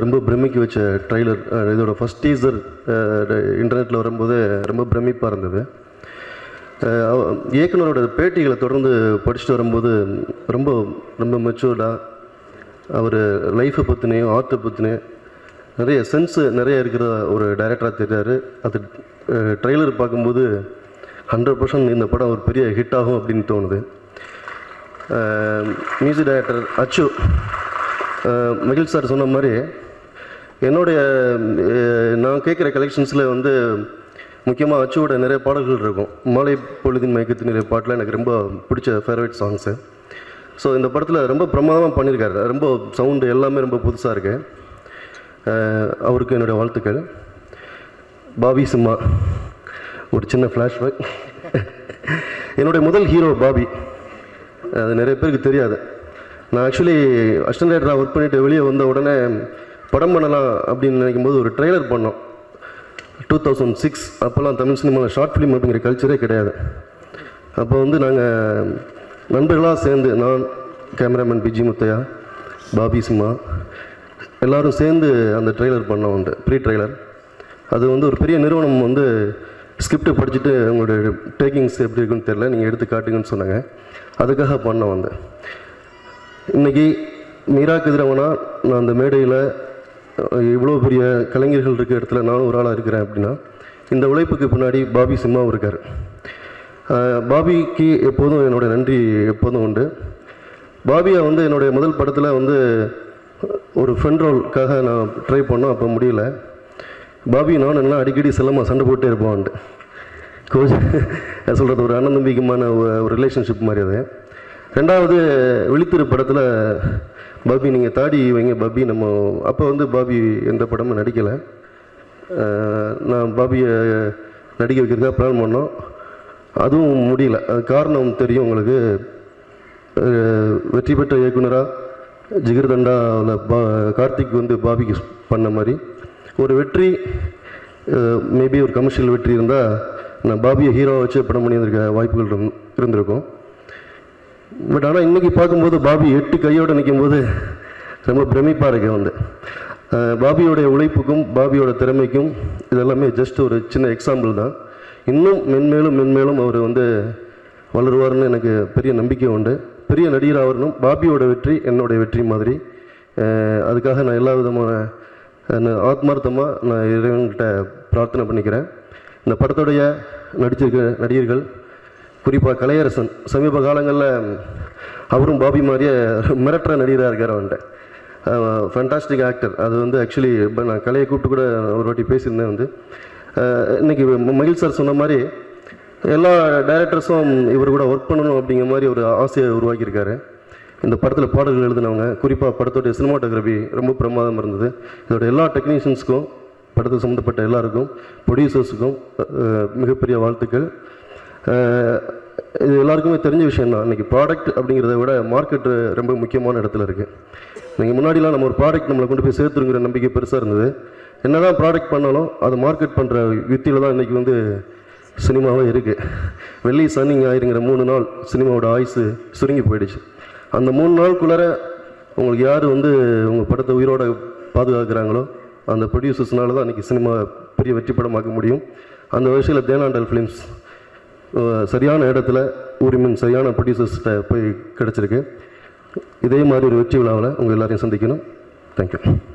ரொம்ப பிரமிக்க வச்ச ட்ரைலர் இதோட ஃபஸ்ட் டீசர் இன்டர்நெட்டில் வரும்போது ரொம்ப பிரமிப்பாக இருந்தது அஹ் அவ- இயக்குனரோட பேட்டிகளை தொடர்ந்து படிச்சுட்டு வரும்போது ரொம்ப ரொம்ப மெச்சூர்டாக அவர் லைஃப்பை பற்றினையும் ஆர்ட்டை பற்றினையும் நிறைய சென்ஸு நிறைய இருக்கிற ஒரு டைரக்டராக தெரியாரு அது ட்ரெய்லர் பார்க்கும்போது ஹண்ட்ரட் பர்சன்ட் இந்த படம் ஒரு பெரிய ஹிட் ஆகும் அப்படின்னு தோணுது மியூசிக் டைரக்டர் அச்சு அஹ் மகிழ் சார் சொன்ன மாதிரி என்னுடைய அஹ், நான் கேட்குற கலெக்ஷன்ஸில் வந்து முக்கியமாக அச்சுவோட நிறைய பாடல்கள் இருக்கும் மாலை பொழுதின் மயக்கத்தின் நிறைய பாட்டில் எனக்கு ரொம்ப பிடிச்ச ஃபேவரட் சாங்ஸு ஸோ இந்த படத்தில் ரொம்ப பிரமாதமாக பண்ணியிருக்காரு ரொம்ப சவுண்டு எல்லாமே ரொம்ப புதுசாக இருக்கு அஹ், அவருக்கு என்னுடைய வாழ்த்துக்கள் பாபி சிம்மா ஒரு சின்ன ஃப்ளாஷ்பேக் என்னுடைய முதல் ஹீரோ பாபி அது நிறைய பேருக்கு தெரியாது நான் ஆக்சுவலி அசிஸ்டன்ட் ரைட்டராக ஒர்க் பண்ணிட்டு வெளியே வந்த உடனே படம் பண்ணலாம் அப்படின்னு நினைக்கும் போது ஒரு ட்ரெய்லர் பண்ணோம் டூ தௌசண்ட் சிக்ஸ் அப்போல்லாம் தமிழ் சினிமாவில் ஷார்ட் ஃபிலிம் அப்படிங்கிற கல்ச்சரே கிடையாது அப்போ வந்து நாங்கள் நண்பர்களாக சேர்ந்து நான் கேமராமேன் பிஜி முத்தையா பாபி சிம்மா எல்லாரும் சேர்ந்து அந்த ட்ரெய்லர் பண்ணோம் உண்டு ப்ரீ ட்ரெய்லர் அது வந்து ஒரு பெரிய நிறுவனம் வந்து ஸ்கிரிப்ட் படிச்சுட்டு உங்களுடைய டேக்கிங்ஸ் எப்படி இருக்குன்னு தெரில நீங்கள் எடுத்து காட்டுங்கன்னு சொன்னாங்க அதுக்காக பண்ணோம் வந்து இன்னைக்கு மீரா கதிரவனா நான் அந்த மேடையில் இவ்வளோ பெரிய கலைஞர்கள் இருக்க இடத்துல நானும் ஒரு ஆளாக இருக்கிறேன் அப்படின்னா இந்த உழைப்புக்கு பின்னாடி பாபி சிம்மாவும் இருக்கார் அஹ் பாபிக்கு எப்போதும் என்னோட நன்றி எப்போதும் உண்டு பாபியை வந்து என்னுடைய முதல் படத்தில் வந்து ஒரு ஃப்ரெண்ட் ரோல்க்காக நான் ட்ரை பண்ணோம் அப்போ முடியல பாபி நான் எல்லாம் அடிக்கடி செல்லமாக சண்டை போட்டே இருப்போம்ட்டு கோச் சொல்கிறது ஒரு அண்ணன் தம்பிக்குமான ஒரு- ஒரு ரிலேஷன்ஷிப் மாதிரி அது ரெண்டாவது விழித்திரு படத்தில் பாபி நீங்கள் தாடி வைங்க பாபி நம்ம அப்போ வந்து பாபி எந்த படமும் நடிக்கலை நான் பாபியை நடிக்க வைக்கிறதுக்காக பிளான் பண்ணோம் அதுவும் முடியல அது காரணம் தெரியும் உங்களுக்கு அஹ், வெற்றி பெற்ற இயக்குனராக ஜிகர்தண்டாவில் பா கார்த்திக் வந்து பாபிக்கு பண்ண மாதிரி ஒரு வெற்றி மேபி ஒரு கமர்ஷியல் வெற்றி இருந்தால் நான் பாபியை ஹீரோவை வச்சு படம் பண்ணியிருக்க வாய்ப்புகள் இருந்- இருந்திருக்கும் பட் ஆனால் இன்றைக்கி பார்க்கும்போது பாபி எட்டு கையோடு நிற்கும்போது ரொம்ப பிரமிப்பாக இருக்கு வந்து அஹ், பாபியோடைய உழைப்புக்கும் பாபியோட திறமைக்கும் இதெல்லாமே ஜஸ்ட் ஒரு சின்ன எக்ஸாம்பிள் தான் இன்னும் மென்மேலும் மென்மேலும் அவர் வந்து வளருவார்னு எனக்கு பெரிய நம்பிக்கை உண்டு பெரிய நடிகர் வரணும் பாபியோட வெற்றி என்னுடைய வெற்றி மாதிரி அஹ், அதுக்காக நான் எல்லா விதமான ஆத்மார்த்தமாக நான் இறைவன்கிட்ட பிரார்த்தனை பண்ணிக்கிறேன் இந்த படத்துடைய நடிச்சிருக்க நடிகர்கள் குறிப்பாக கலையரசன் சமீப காலங்களில் அவரும் பாபி மாதிரியே மிரட்டுற நடிகராக இருக்கார் அவன்கிட்ட ஃபண்டாஸ்டிக் ஆக்டர் அது வந்து ஆக்சுவலி இப்போ நான் கலையை கூப்பிட்டு கூட ஒரு வாட்டி பேசியிருந்தேன் வந்து அஹ், இன்னைக்கு ம- மகிழ் சார் சொன்ன மாதிரி எல்லா டைரக்டர்ஸும் இவர் கூட ஒர்க் பண்ணணும் அப்படிங்கிற மாதிரி ஒரு ஆசையை உருவாக்கியிருக்காரு இந்த படத்தில் பாடல்கள் எழுதினவங்க குறிப்பாக படத்துடைய சினிமாட்டோகிராஃபி ரொம்ப பிரமாதம் இருந்தது இதோட எல்லா டெக்னீஷியன்ஸ்க்கும் படத்துக்கு சம்மந்தப்பட்ட எல்லாருக்கும் ப்ரொடியூசர்ஸுக்கும் மிகப்பெரிய வாழ்த்துக்கள் அஹ், இது எல்லாருக்குமே தெரிஞ்ச விஷயம் தான் இன்றைக்கி ப்ராடக்ட் அப்படிங்கிறத விட மார்க்கெட் ரொம்ப முக்கியமான இடத்துல இருக்குது நீங்கள் முன்னாடிலாம் நம்ம ஒரு ப்ராடக்ட் நம்மளை கொண்டு போய் சேர்த்துருங்கிற நம்பிக்கை பெருசாக இருந்தது என்னதான் ப்ராடக்ட் பண்ணாலும் அதை மார்க்கெட் பண்ணுற யுத்தியில் தான் இன்றைக்கி வந்து சினிமாவே இருக்குது வெள்ளி சனி ஞாயிறுங்கிற மூணு நாள் சினிமாவோட ஆயுசு சுருங்கி போயிடுச்சு அந்த மூணு நாளுக்குள்ளார உங்களுக்கு யார் வந்து உங்கள் படத்தை உயிரோட பாதுகாக்கிறாங்களோ அந்த ப்ரொடியூசர்ஸ்னால தான் இன்றைக்கி சினிமா பெரிய வெற்றி படமாக்க முடியும் அந்த வரிசையில் தேனாண்டல் ஃபிலிம்ஸ் சரியான இடத்துல உரிமின் சரியான ப்ரொடியூசர்ஸ்கிட்ட போய் கிடச்சிருக்கு இதே மாதிரி ஒரு வெற்றி விழாவில் உங்கள் எல்லாரையும் சந்திக்கணும் தேங்க்யூ